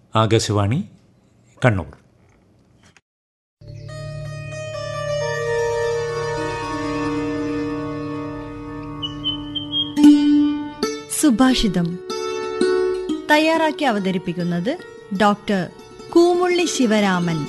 ആകാശവാണി കണ്ണൂർ സുഭാഷിതം തയ്യാറാക്കി അവതരിപ്പിക്കുന്നത് ഡോക്ടർ കൂമുള്ളി ശിവരാമൻ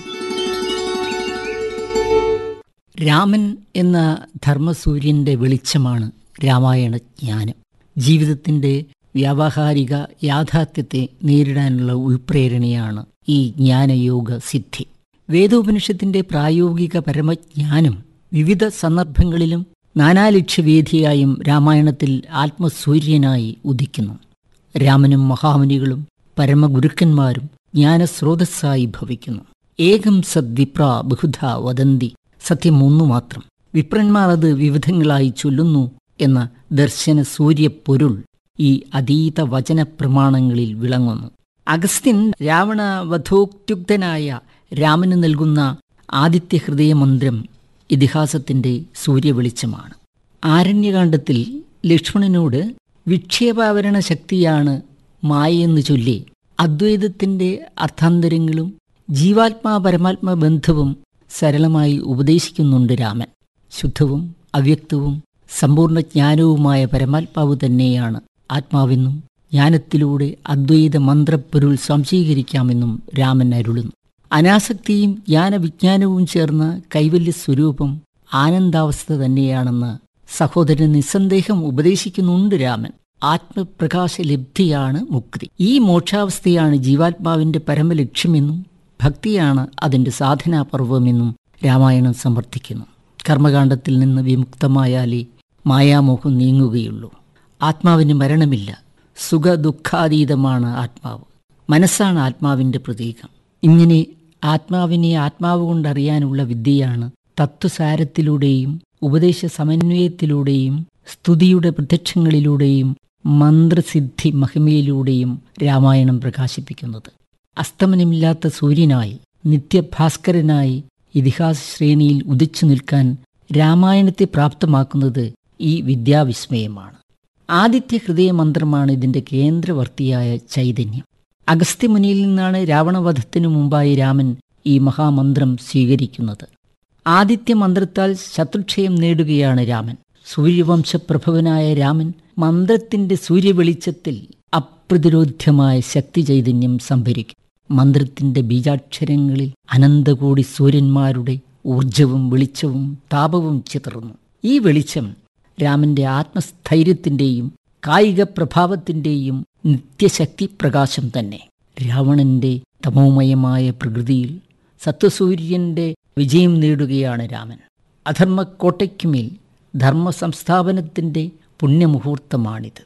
രാമൻ എന്ന ധർമ്മസൂര്യന്റെ വെളിച്ചമാണ് രാമായണ ജ്ഞാനം ജീവിതത്തിന്റെ വ്യാവഹാരിക യാഥാർത്ഥ്യത്തെ നേരിടാനുള്ള ഉൾപ്രേരണയാണ് ഈ ജ്ഞാനയോഗ സിദ്ധി വേദോപനിഷത്തിന്റെ പ്രായോഗിക പരമജ്ഞാനം വിവിധ സന്ദർഭങ്ങളിലും നാനാലക്ഷ്യവേദിയായും രാമായണത്തിൽ ആത്മസൂര്യനായി ഉദിക്കുന്നു രാമനും മഹാമുനികളും പരമഗുരുക്കന്മാരും ജ്ഞാനസ്രോതസ്സായി ഭവിക്കുന്നു ഏകം സദ്വിപ്ര ബഹുധ വദന്തി സത്യം ഒന്നു മാത്രം വിപ്രന്മാർ അത് വിവിധങ്ങളായി ചൊല്ലുന്നു എന്ന ദർശന സൂര്യപ്പൊരുൾ ഈ അതീത വചന പ്രമാണങ്ങളിൽ വിളങ്ങുന്നു അഗസ്ത്യൻ രാവണ വധോക്തുക്തനായ രാമന് നൽകുന്ന ആദിത്യ ഹൃദയമന്ത്രം ഇതിഹാസത്തിന്റെ സൂര്യവെളിച്ചമാണ് ആരണ്യകാണ്ഡത്തിൽ ലക്ഷ്മണനോട് വിക്ഷേപാവരണ ശക്തിയാണ് മായയെന്ന് ചൊല്ലി അദ്വൈതത്തിന്റെ അർത്ഥാന്തരങ്ങളും ജീവാത്മാ പരമാത്മ ബന്ധവും സരളമായി ഉപദേശിക്കുന്നുണ്ട് രാമൻ ശുദ്ധവും അവ്യക്തവും സമ്പൂർണ്ണ ജ്ഞാനവുമായ പരമാത്മാവ് തന്നെയാണ് ആത്മാവെന്നും ജ്ഞാനത്തിലൂടെ അദ്വൈത മന്ത്രപ്പൊരുൾ സംശീകരിക്കാമെന്നും രാമൻ അരുളുന്നു അനാസക്തിയും ജ്ഞാനവിജ്ഞാനവും ചേർന്ന കൈവല്യ സ്വരൂപം ആനന്ദാവസ്ഥ തന്നെയാണെന്ന് സഹോദരൻ നിസ്സന്ദേഹം ഉപദേശിക്കുന്നുണ്ട് രാമൻ ആത്മപ്രകാശ ലബ്ധിയാണ് മുക്തി ഈ മോക്ഷാവസ്ഥയാണ് ജീവാത്മാവിന്റെ പരമലക്ഷ്യമെന്നും ഭക്തിയാണ് അതിന്റെ സാധനാപർവമെന്നും രാമായണം സമർത്ഥിക്കുന്നു കർമ്മകാണ്ഡത്തിൽ നിന്ന് വിമുക്തമായാലേ മായാമോഹം നീങ്ങുകയുള്ളൂ ആത്മാവിന് മരണമില്ല സുഖ ദുഃഖാതീതമാണ് ആത്മാവ് മനസ്സാണ് ആത്മാവിന്റെ പ്രതീകം ഇങ്ങനെ ആത്മാവിനെ ആത്മാവ് കൊണ്ടറിയാനുള്ള വിദ്യയാണ് തത്വസാരത്തിലൂടെയും ഉപദേശ സമന്വയത്തിലൂടെയും സ്തുതിയുടെ പ്രത്യക്ഷങ്ങളിലൂടെയും മന്ത്രസിദ്ധി മഹിമയിലൂടെയും രാമായണം പ്രകാശിപ്പിക്കുന്നത് അസ്തമനമില്ലാത്ത സൂര്യനായി നിത്യഭാസ്കരനായി ഇതിഹാസ ശ്രേണിയിൽ ഉദിച്ചു നിൽക്കാൻ രാമായണത്തെ പ്രാപ്തമാക്കുന്നത് ഈ വിദ്യാവിസ്മയമാണ് ആദിത്യ ഹൃദയ മന്ത്രമാണ് ഇതിന്റെ കേന്ദ്രവർത്തിയായ ചൈതന്യം അഗസ്ത്യമുനിയിൽ നിന്നാണ് രാവണവധത്തിനു മുമ്പായി രാമൻ ഈ മഹാമന്ത്രം സ്വീകരിക്കുന്നത് ആദിത്യ മന്ത്രത്താൽ ശത്രുക്ഷയം നേടുകയാണ് രാമൻ സൂര്യവംശപ്രഭവനായ രാമൻ മന്ത്രത്തിന്റെ സൂര്യവെളിച്ചത്തിൽ അപ്രതിരോധ്യമായ ശക്തി ചൈതന്യം സംഭരിക്കും മന്ത്രത്തിന്റെ ബീജാക്ഷരങ്ങളിൽ അനന്തകോടി സൂര്യന്മാരുടെ ഊർജവും വെളിച്ചവും താപവും ചിതറുന്നു ഈ വെളിച്ചം രാമന്റെ ആത്മസ്ഥൈര്യത്തിന്റെയും കായിക പ്രഭാവത്തിന്റെയും നിത്യശക്തി പ്രകാശം തന്നെ രാവണന്റെ തമോമയമായ പ്രകൃതിയിൽ സത്വസൂര്യന്റെ വിജയം നേടുകയാണ് രാമൻ അധർമ്മക്കോട്ടയ്ക്കുമേൽ ധർമ്മ സംസ്ഥാപനത്തിന്റെ പുണ്യമുഹൂർത്തമാണിത്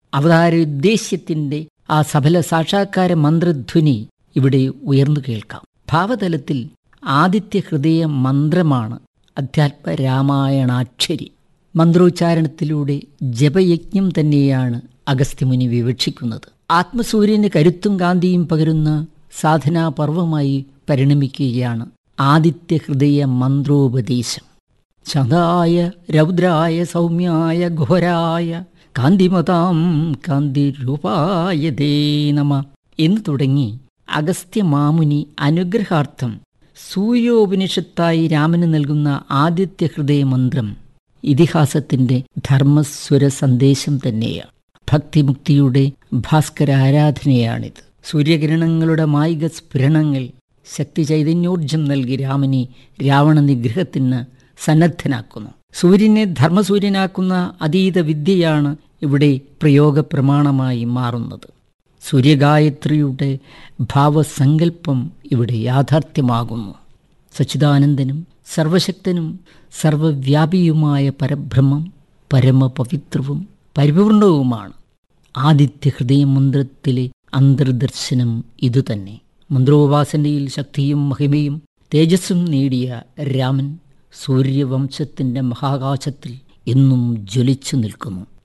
അവതാരോദ്ദേശ്യത്തിന്റെ ആ സഫല സാക്ഷാത്കാര മന്ത്രധ്വനി ഇവിടെ ഉയർന്നു കേൾക്കാം ഭാവതലത്തിൽ ആദിത്യ ഹൃദയ മന്ത്രമാണ് അധ്യാത്മ രാമായണാക്ഷരി മന്ത്രോച്ചാരണത്തിലൂടെ ജപയജ്ഞം തന്നെയാണ് അഗസ്ത്യമുനി വിവക്ഷിക്കുന്നത് ആത്മസൂര്യന് കരുത്തും കാന്തിയും പകരുന്ന സാധനാപർവമായി പരിണമിക്കുകയാണ് ആദിത്യ ഹൃദയ മന്ത്രോപദേശം ശതായ രൗദ്രായ സൗമ്യായ ഘോരായ കാന്തിമതാം കാന്തിരൂപായ ദേ നമ എന്ന് തുടങ്ങി അഗസ്ത്യ മാമുനി അനുഗ്രഹാർത്ഥം സൂര്യോപനിഷത്തായി രാമന് നൽകുന്ന ആദിത്യ ഹൃദയ മന്ത്രം ഇതിഹാസത്തിന്റെ ധർമ്മസ്വര സന്ദേശം തന്നെയാണ് ഭക്തിമുക്തിയുടെ ഭാസ്കര ആരാധനയാണിത് സൂര്യകിരണങ്ങളുടെ മായിക സ്ഫുരണങ്ങൾ ശക്തി ചൈതന്യോർജം നൽകി രാമനെ രാവണ നിഗ്രഹത്തിന് സന്നദ്ധനാക്കുന്നു സൂര്യനെ ധർമ്മസൂര്യനാക്കുന്ന അതീത വിദ്യയാണ് ഇവിടെ പ്രയോഗ പ്രമാണമായി മാറുന്നത് സൂര്യഗായത്രിയുടെ ഭാവസങ്കല്പം ഇവിടെ യാഥാർത്ഥ്യമാകുന്നു സച്ചിദാനന്ദനും സർവശക്തനും സർവവ്യാപിയുമായ പരബ്രഹ്മം പരമപവിത്രവും പരിപൂർണവുമാണ് ആദിത്യ ഹൃദയമന്ത്രത്തിലെ അന്തർദർശനം ഇതുതന്നെ മന്ത്രോപാസനയിൽ ശക്തിയും മഹിമയും തേജസ്സും നേടിയ രാമൻ സൂര്യവംശത്തിന്റെ മഹാകാശത്തിൽ എന്നും ജ്വലിച്ചു നിൽക്കുന്നു